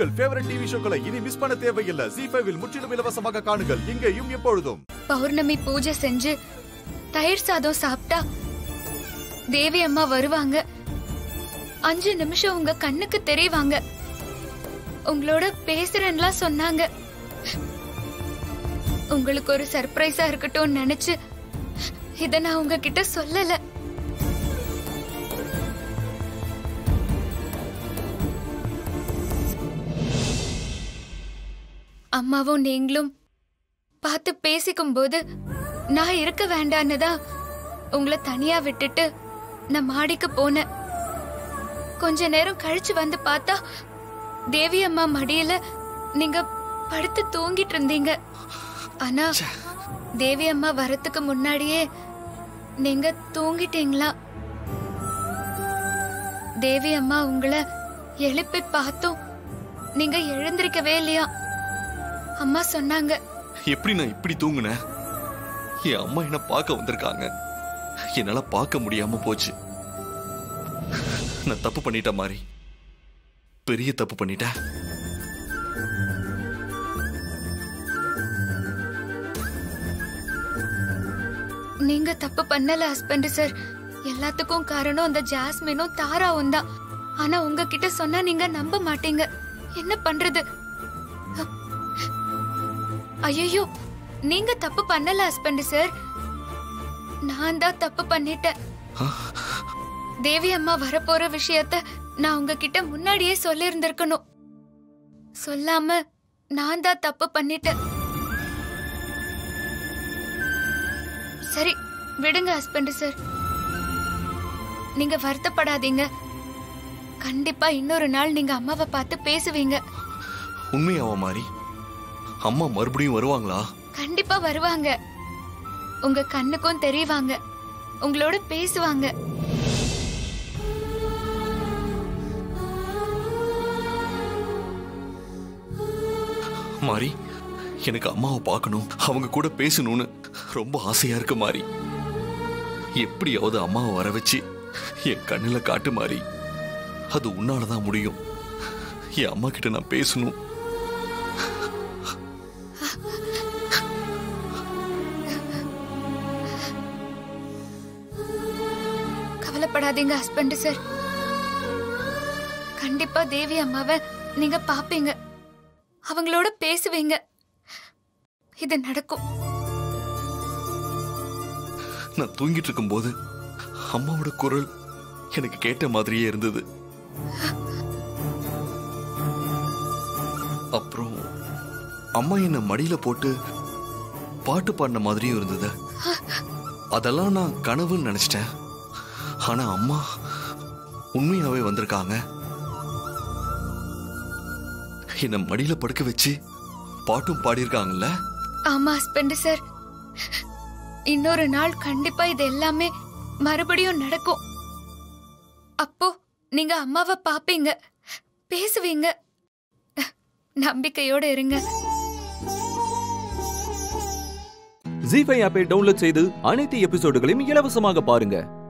உங்கள் favourite TV ஷோக்களை இனி miss பண்ண தேவையில்லை ஜி ஃபைவில் முற்றிலும் இலவசமாக காணுங்கள் இங்கேயும் எப்பொழுதும் பௌர்ணமி பூஜை செஞ்சு தயிர் சாதம் சாப்பிட்டா தேவி அம்மா வருவாங்க அஞ்சு நிமிஷம் உங்க கண்ணுக்கு தெரிவாங்க உங்களோட பேசுறேன்லாம் சொன்னாங்க உங்களுக்கு ஒரு சர்ப்ரைஸா இருக்கட்டும்னு நினைச்சு இத நான் உங்ககிட்ட சொல்லல அம்மாவும் நீங்களும் பார்த்து பேசிக்கும் போது நான் இருக்க வேண்டான்னு தான் உங்களை தனியா விட்டுட்டு நான் மாடிக்கு போனேன் கொஞ்ச நேரம் கழிச்சு வந்து பார்த்தா தேவி அம்மா மடியில நீங்க படுத்து தூங்கிட்டு இருந்தீங்க ஆனா தேவி அம்மா வரத்துக்கு முன்னாடியே நீங்க தூங்கிட்டீங்களா தேவி அம்மா உங்களை எழுப்பி பார்த்தும் நீங்க எழுந்திருக்கவே இல்லையா அம்மா சொன்னாங்க எப்படி நான் இப்படி தூங்குனேன் என் அம்மா என்ன பார்க்க வந்திருக்காங்க என்னால பார்க்க முடியாம போச்சு நான் தப்பு பண்ணிட்டேன் மாதிரி பெரிய தப்பு பண்ணிட்டேன் நீங்க தப்பு பண்ணல ஹஸ்பண்ட் சார் எல்லாத்துக்கும் காரணம் அந்த ஜாஸ்மினும் தாராவும் தான் ஆனா உங்ககிட்ட சொன்னா நீங்க நம்ப மாட்டீங்க என்ன பண்றது ஐயோ நீங்க தப்பு பண்ணல ஹஸ்பண்ட் சார் நான் தான் தப்பு பண்ணிட்டேன் தேவி அம்மா வரப்போற விஷயத்த நான் உங்ககிட்ட முன்னாடியே சொல்லி இருந்திருக்கணும் சொல்லாம நான் தான் தப்பு பண்ணிட்டேன் சரி விடுங்க ஹஸ்பண்ட் சார் நீங்க வருத்தப்படாதீங்க கண்டிப்பா இன்னொரு நாள் நீங்க அம்மாவை பார்த்து பேசுவீங்க உண்மையாவா மாதிரி அம்மா மறுபடியும் வருவாங்களா கண்டிப்பா வருவாங்க உங்க கண்ணுக்கும் தெரியவாங்க உங்களோட பேசுவாங்க மாறி எனக்கு அம்மாவை பார்க்கணும் அவங்க கூட பேசணும்னு ரொம்ப ஆசையா இருக்கு மாறி எப்படியாவது அம்மாவை வர வச்சு என் கண்ணுல காட்டு மாறி அது உன்னாலதான் முடியும் என் அம்மா கிட்ட நான் பேசணும் கவலைப்படாதீங்க ஹஸ்பண்ட் சார் கண்டிப்பா தேவி அம்மாவை நீங்க பாப்பீங்க அவங்களோட பேசுவீங்க இது நடக்கும் நான் தூங்கிட்டு இருக்கும்போது அம்மாவோட குரல் எனக்கு கேட்ட மாதிரியே இருந்தது அப்புறம் அம்மா என்ன மடியில போட்டு பாட்டு பாடின மாதிரியும் இருந்தது அதெல்லாம் நான் கனவுன்னு நினைச்சிட்டேன் ஆனா அம்மா உண்மையாவே வந்திருக்காங்க என்ன மடியில படுக்க வச்சு பாட்டும் பாடியிருக்காங்கல்ல ஆமா ஹஸ்பண்ட் சார் இன்னொரு நாள் கண்டிப்பா இது எல்லாமே மறுபடியும் நடக்கும் அப்போ நீங்க அம்மாவை பாப்பீங்க பேசுவீங்க நம்பிக்கையோட இருங்க ஜி ஃபைவ் ஆப்பை டவுன்லோட் செய்து அனைத்து எபிசோடுகளையும் இலவசமாக பாருங்க